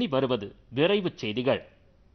இனி வருவது விரைவுச் செய்திகள்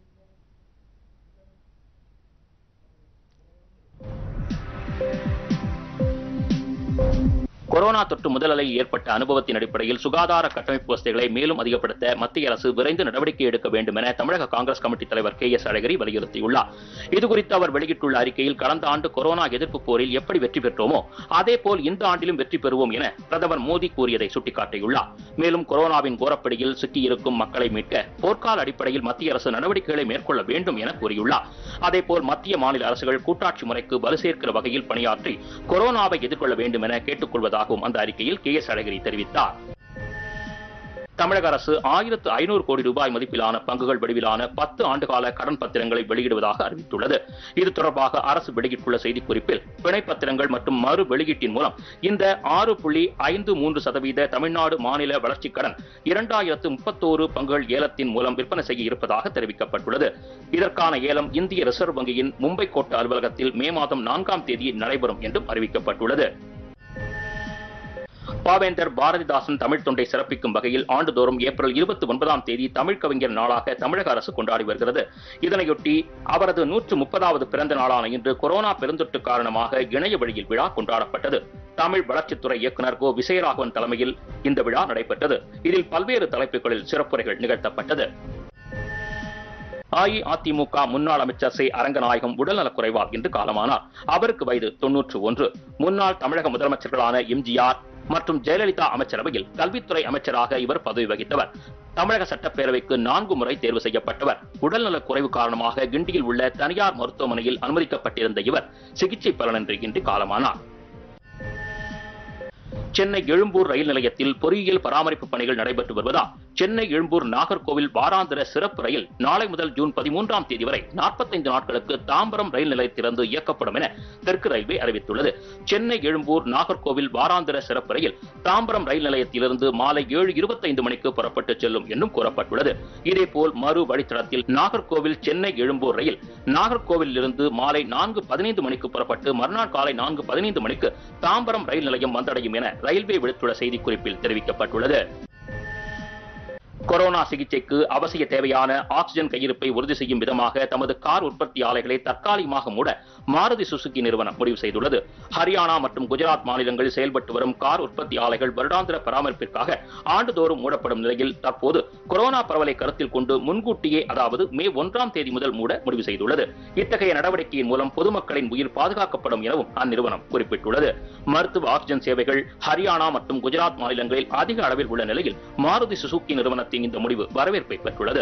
கொரோனா தொற்று முதல் அலை ஏற்பட்ட அனுபவத்தின் அடிப்படையில் சுகாதார கட்டமைப்பு வசதிகளை மேலும் அதிகப்படுத்த மத்திய அரசு விரைந்து நடவடிக்கை எடுக்க வேண்டும் என தமிழக காங்கிரஸ் கமிட்டி தலைவர் கே எஸ் அழகிரி வலியுறுத்தியுள்ளார் இதுகுறித்து அவர் வெளியிட்டுள்ள அறிக்கையில் கடந்த ஆண்டு கொரோனா எதிர்ப்பு போரில் எப்படி வெற்றி பெற்றோமோ அதேபோல் இந்த ஆண்டிலும் வெற்றி பெறுவோம் என பிரதமர் மோடி கூறியதை சுட்டிக்காட்டியுள்ளார் மேலும் கொரோனாவின் கோரப்பிடியில் சிக்கியிருக்கும் மக்களை மீட்க போர்க்கால அடிப்படையில் மத்திய அரசு நடவடிக்கைகளை மேற்கொள்ள வேண்டும் என கூறியுள்ளார் அதேபோல் மத்திய மாநில அரசுகள் கூட்டாட்சி முறைக்கு வலு சேர்க்கிற வகையில் பணியாற்றி கொரோனாவை எதிர்கொள்ள வேண்டும் என கேட்டுக்கொள்வதாகவும் அந்த அறிக்கையில் கே எஸ் அழகிரி தெரிவித்தார் தமிழக அரசு ஆயிரத்து ஐநூறு கோடி ரூபாய் மதிப்பிலான பங்குகள் வடிவிலான பத்து ஆண்டுகால கடன் பத்திரங்களை வெளியிடுவதாக அறிவித்துள்ளது இது தொடர்பாக அரசு வெளியிட்டுள்ள செய்திக்குறிப்பில் பிணை பத்திரங்கள் மற்றும் மறு வெளியீட்டின் மூலம் இந்த ஆறு புள்ளி ஐந்து மூன்று சதவீத தமிழ்நாடு மாநில வளர்ச்சிக் கடன் இரண்டாயிரத்து முப்பத்தோரு பங்குகள் ஏலத்தின் மூலம் விற்பனை செய்ய இருப்பதாக தெரிவிக்கப்பட்டுள்ளது இதற்கான ஏலம் இந்திய ரிசர்வ் வங்கியின் மும்பை கோட்ட அலுவலகத்தில் மே மாதம் நான்காம் தேதி நடைபெறும் என்றும் அறிவிக்கப்பட்டுள்ளது பாவேந்தர் பாரதிதாசன் தமிழ் தொண்டை சிறப்பிக்கும் வகையில் ஆண்டுதோறும் ஏப்ரல் இருபத்தி ஒன்பதாம் தேதி தமிழ் கவிஞர் நாளாக தமிழக அரசு கொண்டாடி வருகிறது இதனையொட்டி அவரது நூற்று முப்பதாவது பிறந்த நாளான இன்று கொரோனா பெருந்தொற்று காரணமாக இணைய வழியில் விழா கொண்டாடப்பட்டது தமிழ் வளர்ச்சித்துறை இயக்குநர் கோ விசயராகவன் தலைமையில் இந்த விழா நடைபெற்றது இதில் பல்வேறு தலைப்புகளில் சிறப்புரைகள் நிகழ்த்தப்பட்டது அஇஅதிமுக முன்னாள் அமைச்சர் சே அரங்கநாயகம் உடல்நலக் குறைவால் இன்று காலமானார் அவருக்கு வயது தொன்னூற்று ஒன்று முன்னாள் தமிழக முதலமைச்சர்களான எம்ஜிஆர் மற்றும் ஜெயலலிதா அமைச்சரவையில் கல்வித்துறை அமைச்சராக இவர் பதவி வகித்தவர் தமிழக சட்டப்பேரவைக்கு நான்கு முறை தேர்வு செய்யப்பட்டவர் உடல்நலக் குறைவு காரணமாக கிண்டியில் உள்ள தனியார் மருத்துவமனையில் அனுமதிக்கப்பட்டிருந்த இவர் சிகிச்சை பலனின்றி இன்று காலமானார் சென்னை எழும்பூர் ரயில் நிலையத்தில் பொறியியல் பராமரிப்பு பணிகள் நடைபெற்று வருவதால் சென்னை எழும்பூர் நாகர்கோவில் வாராந்திர சிறப்பு ரயில் நாளை முதல் ஜூன் பதிமூன்றாம் தேதி வரை நாற்பத்தைந்து நாட்களுக்கு தாம்பரம் ரயில் நிலையத்திலிருந்து இயக்கப்படும் என தெற்கு ரயில்வே அறிவித்துள்ளது சென்னை எழும்பூர் நாகர்கோவில் வாராந்திர சிறப்பு ரயில் தாம்பரம் ரயில் நிலையத்திலிருந்து மாலை ஏழு இருபத்தைந்து மணிக்கு புறப்பட்டு செல்லும் என்றும் கூறப்பட்டுள்ளது இதேபோல் மறு வழித்தடத்தில் நாகர்கோவில் சென்னை எழும்பூர் ரயில் நாகர்கோவிலிருந்து இருந்து மாலை நான்கு பதினைந்து மணிக்கு புறப்பட்டு மறுநாள் காலை நான்கு பதினைந்து மணிக்கு தாம்பரம் ரயில் நிலையம் வந்தடையும் என ரயில்வே விடுத்துள்ள செய்திக்குறிப்பில் தெரிவிக்கப்பட்டுள்ளது கொரோனா சிகிச்சைக்கு அவசிய தேவையான ஆக்ஸிஜன் கையிருப்பை உறுதி செய்யும் விதமாக தமது கார் உற்பத்தி ஆலைகளை தற்காலிகமாக மூட மாருதி சுசுகி நிறுவனம் முடிவு செய்துள்ளது ஹரியானா மற்றும் குஜராத் மாநிலங்களில் செயல்பட்டு வரும் கார் உற்பத்தி ஆலைகள் வருடாந்திர பராமரிப்பிற்காக ஆண்டுதோறும் மூடப்படும் நிலையில் தற்போது கொரோனா பரவலை கருத்தில் கொண்டு முன்கூட்டியே அதாவது மே ஒன்றாம் தேதி முதல் மூட முடிவு செய்துள்ளது இத்தகைய நடவடிக்கையின் மூலம் பொதுமக்களின் உயிர் பாதுகாக்கப்படும் எனவும் அந்நிறுவனம் குறிப்பிட்டுள்ளது மருத்துவ ஆக்ஸிஜன் சேவைகள் ஹரியானா மற்றும் குஜராத் மாநிலங்களில் அதிக அளவில் உள்ள நிலையில் மாருதி சுசுகி நிறுவனத்தின் இந்த முடிவு வரவேற்பை பெற்றுள்ளது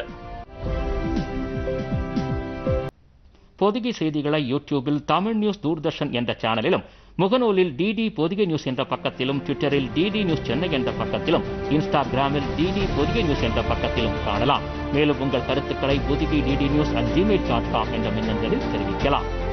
பொதிகை செய்திகளை யூடியூபில் தமிழ் நியூஸ் தூர்தர்ஷன் என்ற சேனலிலும் முகநூலில் டிடி பொதிகை நியூஸ் என்ற பக்கத்திலும் ட்விட்டரில் டிடி நியூஸ் சென்னை என்ற பக்கத்திலும் இன்ஸ்டாகிராமில் டிடி பொதிகை நியூஸ் என்ற பக்கத்திலும் காணலாம் மேலும் உங்கள் கருத்துக்களை Podhigai DD news at Gmail dot com என்ற மின்னஞ்சலில் தெரிவிக்கலாம்